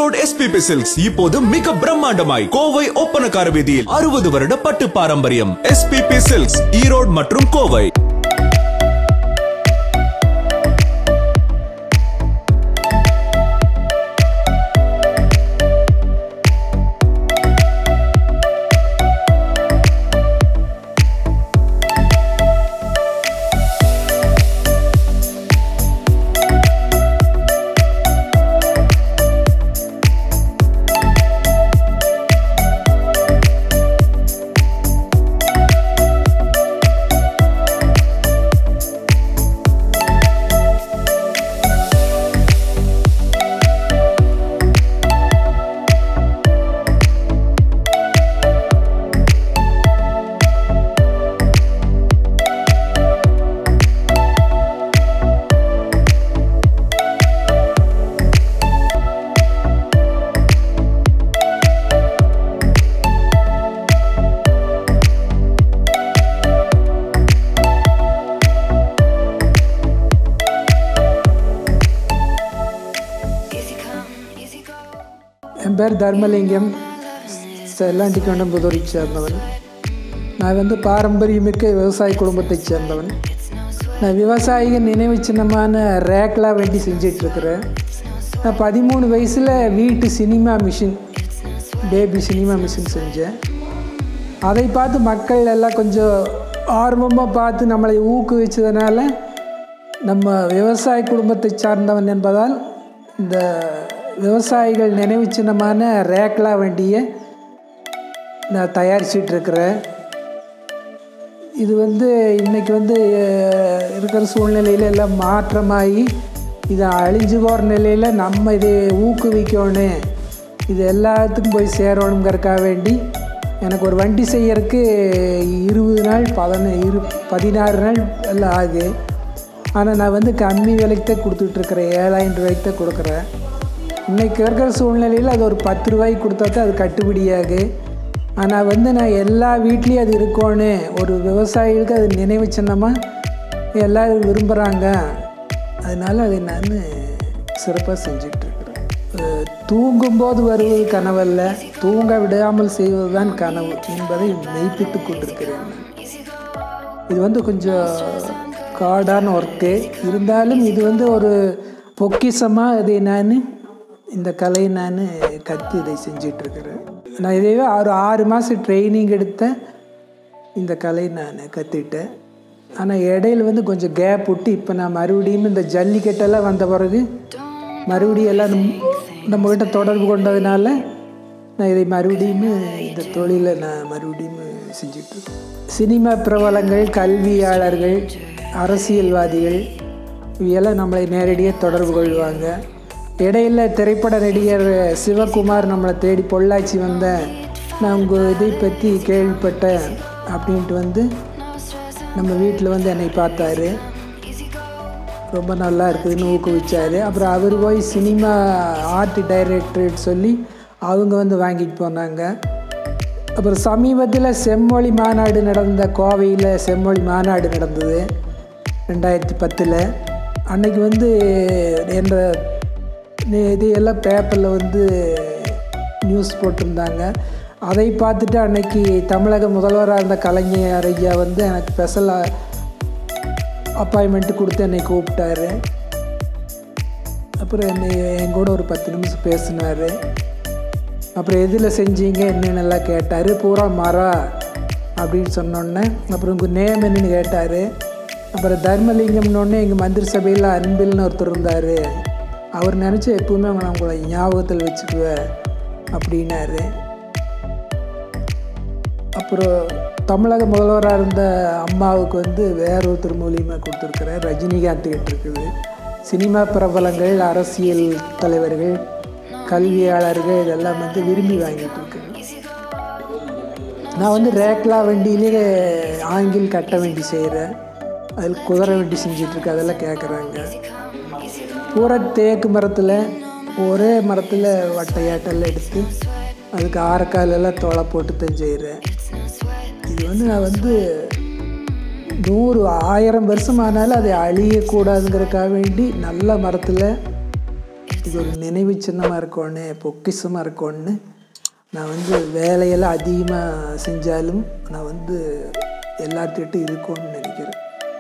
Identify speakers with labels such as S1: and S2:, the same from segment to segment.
S1: Erode SPB silks இப்போது மிக பிரம்மாண்டமாய் கோவை ஒப்பனக்கார வீதியில் அறுபது வருட பட்டு பாரம்பரியம் எஸ்பிபி சில்க்ஸ் ஈரோடு மற்றும் கோவை
S2: என் பேர் தர்மலிங்கம் செல்லாண்டிக்கொண்டம்புதூரை சேர்ந்தவன் நான் வந்து பாரம்பரியமிக்க விவசாய குடும்பத்தைச் சேர்ந்தவன் நான் விவசாயிகள் நினைவு சின்னமான ரேக்லாம் வேண்டி செஞ்சிட்ருக்கிறேன் நான் பதிமூணு வயசில் வீட்டு cinema machine baby cinema machine செஞ்சேன் அதை பார்த்து மக்கள் எல்லாம் கொஞ்சம் ஆர்வமாக பார்த்து நம்மளை ஊக்குவிச்சதுனால நம்ம விவசாய குடும்பத்தை சார்ந்தவன் என்பதால் இந்த விவசாயிகள் நினைவு சின்னமான ரேக்லா வண்டியை நான் தயாரிச்சிட்ருக்கிறேன் இது வந்து இன்றைக்கி வந்து அஹ், இருக்கிற சூழ்நிலையில் எல்லாம் மாற்றமாகி இது அழிஞ்சு போகிற நிலையில் நம்ம இதை ஊக்குவிக்கணும் இது எல்லாத்துக்கும் போய் சேரணுங்கிறக்காக வேண்டி எனக்கு ஒரு வண்டி செய்யறதுக்கு இருபது நாள் பதின இரு பதினாறு நாள் எல்லாம் ஆகுது ஆனால் நான் வந்து கம்மி விலைக்கு தான் கொடுத்துட்ருக்குறேன் ஏழாயிரம் ரூபாய்க்கு தான் கொடுக்குறேன் இன்றைக்கி இருக்கிற சூழ்நிலையில் அது ஒரு பத்து ரூபாய்க்கு கொடுத்தா தான் அது கட்டுப்படியாகு ஆனால் வந்து நான் எல்லா வீட்லேயும் அது இருக்கணும் ஒரு விவசாயிகளுக்கு அது நினைவு சின்னமாக எல்லோரும் விரும்புகிறாங்க அதனால் அதை நான் சிறப்பாக செஞ்சிட்ருக்கிறேன் தூங்கும்போது வருவது கனவல்ல தூங்க விடாமல் செய்வது தான் கனவு என்பதை மெய்ப்பித்து கொண்டிருக்கிறேன் நான். இது வந்து கொஞ்சம் காடான ஒர்க்கு இருந்தாலும் இது வந்து ஒரு பொக்கிஷமாக இதை நான் இந்த கலையை நான் கற்று இதை செஞ்சிட்ருக்கிறேன் நான் இதையே ஒரு ஆறு மாதம் ட்ரைனிங் எடுத்த இந்த கலை நான் கற்றுக்கிட்டேன் ஆனால் இடையில வந்து கொஞ்சம் கேப் விட்டு இப்போ நான் மறுபடியும் இந்த ஜல்லிக்கட்டெல்லாம் வந்த பிறகு மறுபடியும் எல்லாம் நம்ம- நம்மக்கிட்ட தொடர்பு கொண்டதுனால நான் இதை மறுபடியும் இந்த தொழிலை நான் மறுபடியும் செஞ்சிட்ருக்கேன் சினிமா பிரபலங்கள் கல்வியாளர்கள் அரசியல்வாதிகள் இவையெல்லாம் நம்மளை நேரடியாக தொடர்பு கொள்வாங்க இடையில திரைப்பட நடிகர் சிவகுமார் நம்மளை தேடி பொள்ளாச்சி வந்தேன் நான் உங்கள் இதை பற்றி கேள்விப்பட்டேன் அப்படின்ட்டு வந்து நம்ம வீட்டில் வந்து என்னை பார்த்தாரு ரொம்ப நல்லா இருக்குதுன்னு ஊக்குவிச்சார் அப்புறம் அவர் போய் சினிமா ஆர்ட் டைரக்டரேட் சொல்லி அவங்க வந்து வாங்கிட்டு போனாங்க அப்புறம் சமீபத்தில் செம்மொழி மாநாடு நடந்த கோவையில் செம்மொழி மாநாடு நடந்தது ரெண்டாயிரத்தி பத்தில் அன்னைக்கு வந்து என்ற நி- இது எல்லாம் பேப்பரில் வந்து நியூஸ் போட்டிருந்தாங்க அதை பார்த்துட்டு அன்னைக்கு தமிழக முதல்வராக இருந்த கலைஞர் ஐயா வந்து எனக்கு ஸ்பெஷலாக அப்பாயின்மெண்ட்டு கொடுத்து என்னை கூப்பிட்டாரு அப்புறம் என்னை என் கூட ஒரு பத்து நிமிஷம் பேசினார் அப்புறம் எதில் செஞ்சீங்க என்னென்னலாம் கேட்டார் பூரா மரம் அப்படின்னு சொன்னோன்னே அப்புறம் உங்கள் நேம் என்னன்னு கேட்டார் அப்புறம் தர்மலிங்கம்னோடனே எங்கள் மந்திரி சபையில் அன்பில்னு ஒருத்தர் இருந்தார் அவர் நினச்சி எப்பவுமே நான் உங்களை ஞாபகத்தில் வச்சுக்குவேன் அப்படின்னாரு அப்புறம் தமிழக முதல்வராக இருந்த அம்மாவுக்கு வந்து வேற ஒருத்தர் மூலியமாக கொடுத்துருக்குறேன் ரஜினிகாந்த் கிட்ட இருக்குது சினிமா பிரபலங்கள் அரசியல் தலைவர்கள் கல்வியாளர்கள் இதெல்லாம் வந்து விரும்பி வாங்கிட்டு இருக்கேன் நான் வந்து ரேக்லா வண்டியிலே ஆங்கில் கட்ட வண்டி செய்கிறேன் அதில் குதிரை வண்டி செஞ்சிட்ருக்கேன் அதெல்லாம் கேட்குறாங்க பூரா தேக்கு மரத்தில் ஒரே மரத்தில் வட்டையாட்டெல்லாம் எடுத்து அதுக்கு ஆரக்காலெல்லாம் தோலை போட்டு தான் செய்கிறேன் இது வந்து நான் வந்து நூறு ஆயிரம் வருஷம் ஆனாலும் அதை அழியக்கூடாதுங்கிறதுக்காக வேண்டி நல்ல மரத்தில் இது ஒரு நினைவு சின்னமாக இருக்கோன்னு பொக்கிஷமாக இருக்கோன்னு நான் வந்து வேலையெல்லாம் அதிகமாக செஞ்சாலும் நான் வந்து எல்லாத்துக்கிட்ட இருக்கோன்னு நினைக்கிறேன்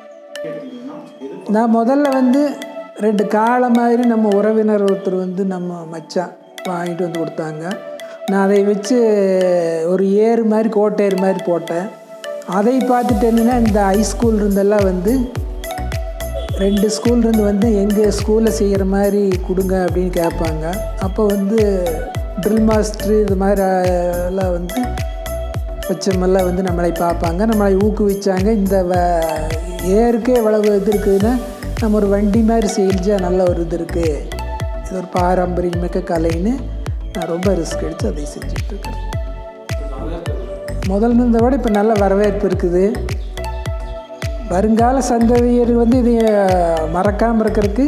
S2: நான் முதல்ல வந்து ரெண்டு காளை மாதிரி நம்ம உறவினர் ஒருத்தர் வந்து நம்ம மச்சான் வாங்கிட்டு வந்து கொடுத்தாங்க நான் அதை வச்சு ஒரு ஏறு மாதிரி கோட்டையர் மாதிரி போட்டேன் அதை பார்த்துட்டு என்னன்னா இந்த ஹைஸ்கூல் இருந்தெல்லாம் வந்து ரெண்டு ஸ்கூல் இருந்து வந்து எங்கள் ஸ்கூலில் செய்கிற மாதிரி கொடுங்க அப்படின்னு கேட்பாங்க அப்போ வந்து ட்ரில் மாஸ்டர் இது மாதிரி எல்லாம் வந்து பச்சமெல்லாம் வந்து நம்மளை பார்ப்பாங்க நம்மளை ஊக்குவிச்சாங்க இந்த வ ஏருக்கே எவ்வளவு இது இருக்குதுன்னா நம்ம ஒரு வண்டி மாதிரி செஞ்சா நல்ல ஒரு இது இருக்குது இது ஒரு பாரம்பரியமிக்க கலைன்னு நான் ரொம்ப ரிஸ்க் எடுத்து அதை செஞ்சிட்ருக்கேன் முதல்ல இருந்த விட இப்போ நல்ல வரவேற்பு இருக்குது வருங்கால சந்ததியர் வந்து இதை மறக்காமல் இருக்கிறதுக்கு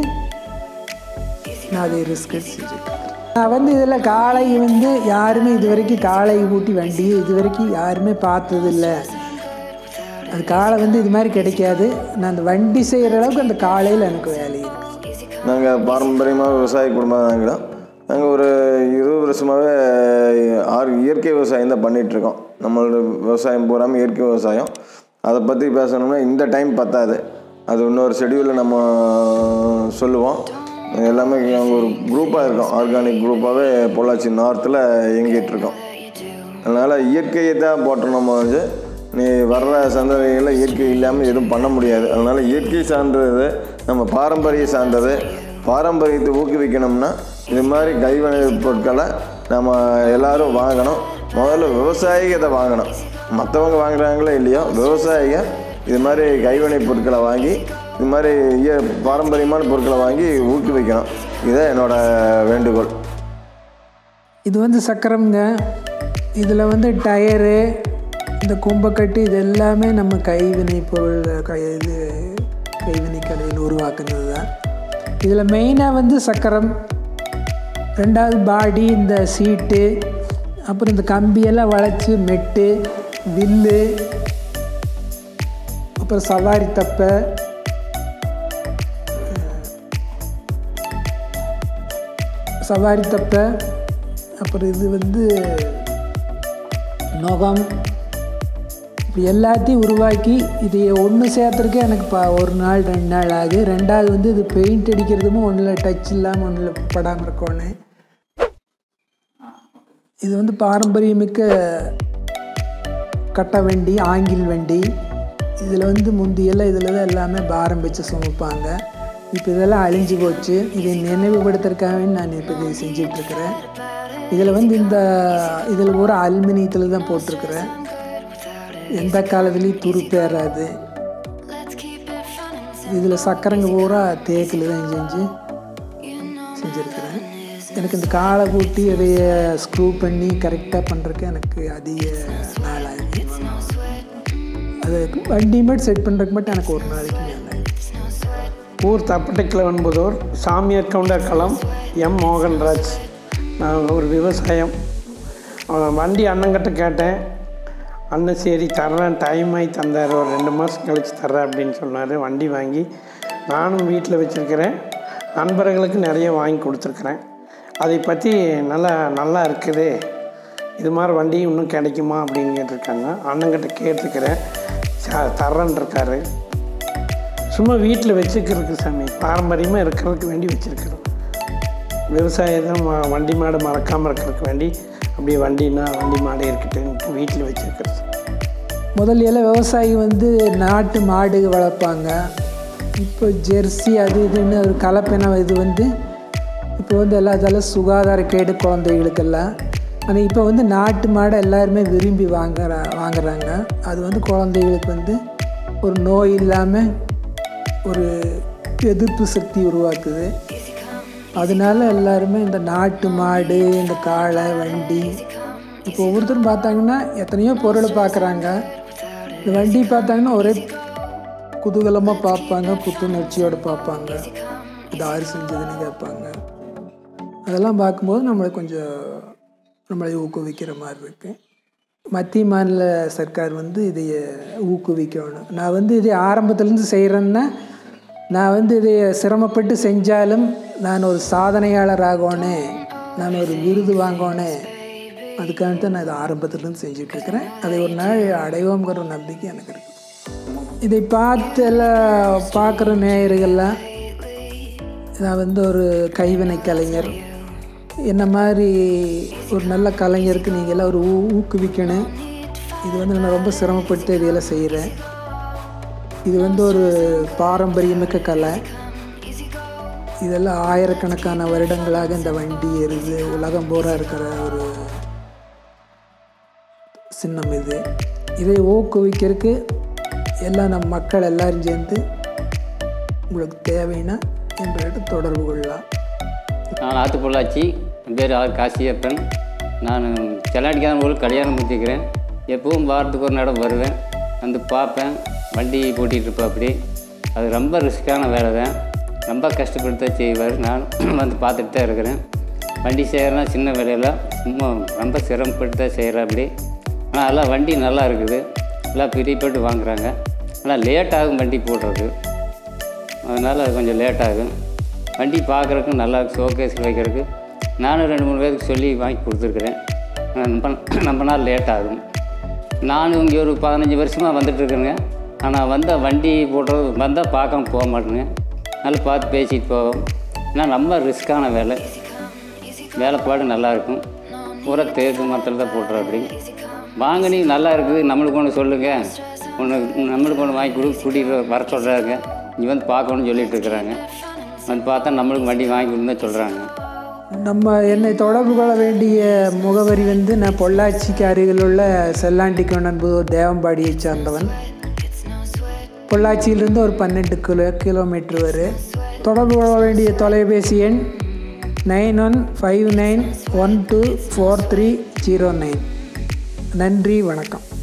S2: நான் அதை ரிஸ்க் எடுத்து செஞ்சுருக்கேன் நான் வந்து இதில் காளை வந்து யாருமே இது வரைக்கும் காளை ஊட்டி வண்டி இது வரைக்கும் யாருமே பார்த்ததில்ல அது காளை வந்து இது மாதிரி கிடைக்காது நான் அந்த வண்டி செய்கிற அளவுக்கு அந்த காலையில் எனக்கு வேலை இருக்குது
S3: நாங்கள் பாரம்பரியமாக விவசாய குடும்பம் தாங்கிடும் நாங்கள் ஒரு இருபது வருஷமாகவே ஆறு இயற்கை விவசாயம் தான் பண்ணிகிட்ருக்கோம் நம்மளோட விவசாயம் பூராமல் இயற்கை விவசாயம் அதை பற்றி பேசணும்னா இந்த டைம் பத்தாது அது இன்னொரு ஷெடியூலில் நம்ம சொல்லுவோம் எல்லாமே நாங்கள் ஒரு குரூப்பாக இருக்கோம் ஆர்கானிக் குரூப்பாகவே பொள்ளாச்சி நார்த்தில் இயங்கிட்டு இருக்கோம் அதனால் இயற்கையை தான் போட்டோம் நம்ம வந்து நீ வர்ற சந்ததிகளில் இயற்கை இல்லாமல் எதுவும் பண்ண முடியாது அதனால் இயற்கை சார்ந்தது நம்ம பாரம்பரிய சார்ந்தது பாரம்பரியத்தை ஊக்குவிக்கணும்னா இது மாதிரி கைவினை பொருட்களை நம்ம எல்லாரும் வாங்கணும் முதல்ல விவசாயிக இதை வாங்கணும் மற்றவங்க வாங்குறாங்களோ இல்லையோ விவசாயிக இது மாதிரி கைவினை பொருட்களை வாங்கி இது மாதிரி இய பாரம்பரியமான பொருட்களை வாங்கி ஊக்குவிக்கணும் இதுதான் என்னோட வேண்டுகோள்
S2: இது வந்து சக்கரம்ங்க இதில் வந்து டயரு இந்த கும்பக்கட்டு இது எல்லாமே நம்ம கைவினை பொருள் கை இது கைவினை கலையில் உருவாக்குனது தான் இதில் மெயினாக வந்து சக்கரம் ரெண்டாவது பாடி இந்த சீட்டு அப்புறம் இந்த கம்பியெல்லாம் வளைச்சி மெட்டு வில்லு அப்புறம் சவாரி தப்பை சவாரி தப்பை அப்புறம் இது வந்து நுகம் இப்படி எல்லாத்தையும் உருவாக்கி இதை ஒன்று சேர்த்துறக்கே எனக்கு பா ஒரு நாள் ரெண்டு நாள் ஆகுது ரெண்டாவது வந்து இது பெயிண்ட் அடிக்கிறதும் ஒன்றில் டச் இல்லாமல் ஒன்றில் படாமல் இருக்கணும் இது வந்து பாரம்பரியமிக்க கட்ட வண்டி ஆங்கில் வண்டி இதில் வந்து முந்தியெல்லாம் இதில் தான் எல்லாமே பாரம் வச்சு சுமப்பாங்க இப்போ இதெல்லாம் அழிஞ்சு போச்சு இதை நினைவுபடுத்துறதுக்காகவே நான் இப்போ இதை செஞ்சிட்ருக்கிறேன் இதில் வந்து இந்த இதில் பூரா அலுமினியத்தில் தான் போட்டிருக்கிறேன் எந்த காலத்துலேயும் துருப்பேறாது இதில் சக்கரைங்க பூரா தேக்கில் தான் செஞ்சு செஞ்சுருக்கிறேன் எனக்கு இந்த காலை கூட்டி அதைய ஸ்க்ரூ பண்ணி கரெக்டாக பண்ணுறதுக்கு எனக்கு அதிக நாள் ஆகுது அது வண்டி மட்டும் செட் பண்ணுறதுக்கு மட்டும் எனக்கு ஒரு நாளைக்கு மேலே ஆகுது
S4: ஊர் தப்பட்டைக்கிழவன்புதூர் சாமியார் கவுண்டர் களம் எம் மோகன்ராஜ் நான் ஒரு விவசாயம் அவன் வண்டி அண்ணங்கிட்ட கேட்டேன் அண்ணன் சரி தர்றேன் டைம் ஆகி தந்தார் ஒரு ரெண்டு மாதம் கழிச்சு தர்றேன் அப்படின்னு சொன்னார் வண்டி வாங்கி நானும் வீட்டில் வச்சுருக்கிறேன் நண்பர்களுக்கு நிறைய வாங்கி கொடுத்துருக்குறேன் அதை பற்றி நல்லா நல்லா இருக்குது இது மாதிரி வண்டி இன்னும் கிடைக்குமா அப்படின்னு கேட்டிருக்காங்க அண்ணங்கிட்ட கேட்டிருக்கிறேன் ச- தர்றேன்னு இருக்காரு சும்மா வீட்டில் வச்சுக்கிறதுக்கு சாமி பாரம்பரியமாக இருக்கிறதுக்கு வேண்டி வச்சுருக்கிறோம் விவசாயத்தை ம- வண்டி மாடு மறக்காமல் இருக்கிறதுக்கு வேண்டி அப்படியே வண்டினா வண்டி மாடு இருக்கட்டும்ட்டு வீட்டில் வச்சுருக்கிறது
S2: முதல்ல எல்லாம் விவசாயி வந்து நாட்டு மாடு வளர்ப்பாங்க இப்போ ஜெர்சி அது இதுன்னு ஒரு கலப்பின இது வந்து இப்போ வந்து எல்லா இதெல்லாம் சுகாதார கேடு குழந்தைகளுக்கெல்லாம் ஆனால் இப்போ வந்து நாட்டு மாடை எல்லாருமே விரும்பி வாங்குற வாங்குறாங்க அது வந்து குழந்தைகளுக்கு வந்து ஒரு நோய் இல்லாமல் ஒரு எதிர்ப்பு சக்தி உருவாக்குது அதனால எல்லாருமே இந்த நாட்டு மாடு இந்த காளை வண்டி இப்போ ஒவ்வொருத்தரும் பார்த்தாங்கன்னா எத்தனையோ பொருளை பார்க்குறாங்க இந்த வண்டி பார்த்தாங்கன்னா ஒரே குதூகலமாக பார்ப்பாங்க புத்துணர்ச்சியோடு பார்ப்பாங்க இது ஆறு செஞ்சதுன்னு கேட்பாங்க அதெல்லாம் பார்க்கும்போது நம்மளை கொஞ்சம் நம்மளை ஊக்குவிக்கிற மாதிரி இருக்கு மத்திய மாநில சர்க்கார் வந்து இதைய ஊக்குவிக்கணும் நான் வந்து இதை ஆரம்பத்துலேருந்து செய்கிறேன்னா நான் வந்து இதை சிரமப்பட்டு செஞ்சாலும் நான் ஒரு சாதனையாளர் ஆகணும் நான் ஒரு விருது வாங்கணும் அதுக்காக தான் நான் இதை ஆரம்பத்துலேருந்து செஞ்சிட்ருக்கிறேன் அதை ஒரு நாள் அடைவோங்கிற ஒரு நம்பிக்கை எனக்கு இருக்குது இதை பார்த்து எல்லாம் பார்க்குற நேயர்கள்லாம் நான் வந்து ஒரு கைவினை கலைஞர் என்ன மாதிரி ஒரு நல்ல கலைஞருக்கு நீங்கள் எல்லாம் ஒரு ஊ ஊக்குவிக்கணும் இது வந்து நான் ரொம்ப சிரமப்பட்டு இதையெல்லாம் செய்கிறேன் இது வந்து ஒரு பாரம்பரியமிக்க கலை இதெல்லாம் ஆயிரக்கணக்கான வருடங்களாக இந்த வண்டி எருது உலகம் பூரா இருக்கிற ஒரு சின்னம் இது இதை ஊக்குவிக்கிறதுக்கு எல்லாம் நம் மக்கள் எல்லாரும் சேர்ந்து உங்களுக்கு தேவைன்னா என்கிட்ட தொடர்பு கொள்ளலாம்
S5: நான் ஆத்து பொள்ளாச்சி என் பேர் ஆர் காசியப்பன் நான் செல்லாடிக்கான ஊருக்கு கல்யாணம் முடிச்சுக்கிறேன் எப்பவும் வாரத்துக்கு ஒரு நடம் வருவேன் வந்து பார்ப்பேன் வண்டி போட்டிகிட்டு இருப்பேன் அப்படி அது ரொம்ப ரிஸ்க்கான வேலை தான் ரொம்ப கஷ்டப்பட்டு தான் செய்வார் நான் வந்து பார்த்துட்டு தான் இருக்கிறேன் வண்டி செய்கிறனா சின்ன வேலையில் சும்மா ரொம்ப சிரமப்பட்டு தான் செய்கிறேன் அப்படி ஆனால் எல்லாம் வண்டி நல்லா இருக்குது எல்லாம் பிரியப்பட்டு வாங்குறாங்க ஆனால் லேட் ஆகும் வண்டி போடுறது அதனால் அது கொஞ்சம் லேட் ஆகும் வண்டி பார்க்குறதுக்கு நல்லா ஷோகேஸ் வைக்கிறதுக்கு நானும் ரெண்டு மூணு பேருக்கு சொல்லி வாங்கி கொடுத்துருக்குறேன் நம்ம நம்ம நாள் லேட் ஆகும் நானும் இங்கே ஒரு பதினஞ்சு வருஷமாக வந்துட்டுருக்கேங்க ஆனால் வந்தால் வண்டி போடுறது வந்தால் பார்க்காம போக மாட்டேங்க நல்லா பார்த்து பேசிட்டு போவோம் ஏன்னா ரொம்ப ரிஸ்க்கான வேலை வேலைப்பாடு நல்லாயிருக்கும் பூரா தேக்கு மரத்தில் தான் போட்டுறோம் அப்படி வாங்க நீ நல்லா இருக்குது நம்மளுக்கு ஒன்று சொல்லுங்கள் ஒன்று நம்மளுக்கு ஒன்று வாங்கி கொடு கூட்டிகிட்டு வர சொல்கிறாங்க இங்கே வந்து பார்க்கணும்னு சொல்லிட்டு இருக்கிறாங்க வந்து பார்த்தா நம்மளுக்கு வண்டி வாங்கி கொடுன்னு தான் சொல்கிறாங்க
S2: நம்ம என்னை தொடர்பு கொள்ள வேண்டிய முகவரி வந்து நான் பொள்ளாச்சிக்கு அருகில் உள்ள செல்லாண்டிக்கோன் என்பது ஒரு தேவம்பாடியை சார்ந்தவன் பொள்ளாச்சியிலிருந்து ஒரு பன்னெண்டு கிலோ கிலோமீட்டர் வரும் தொடர்பு கொள்ள வேண்டிய தொலைபேசி எண் nine one five nine one two four three zero nine நன்றி வணக்கம்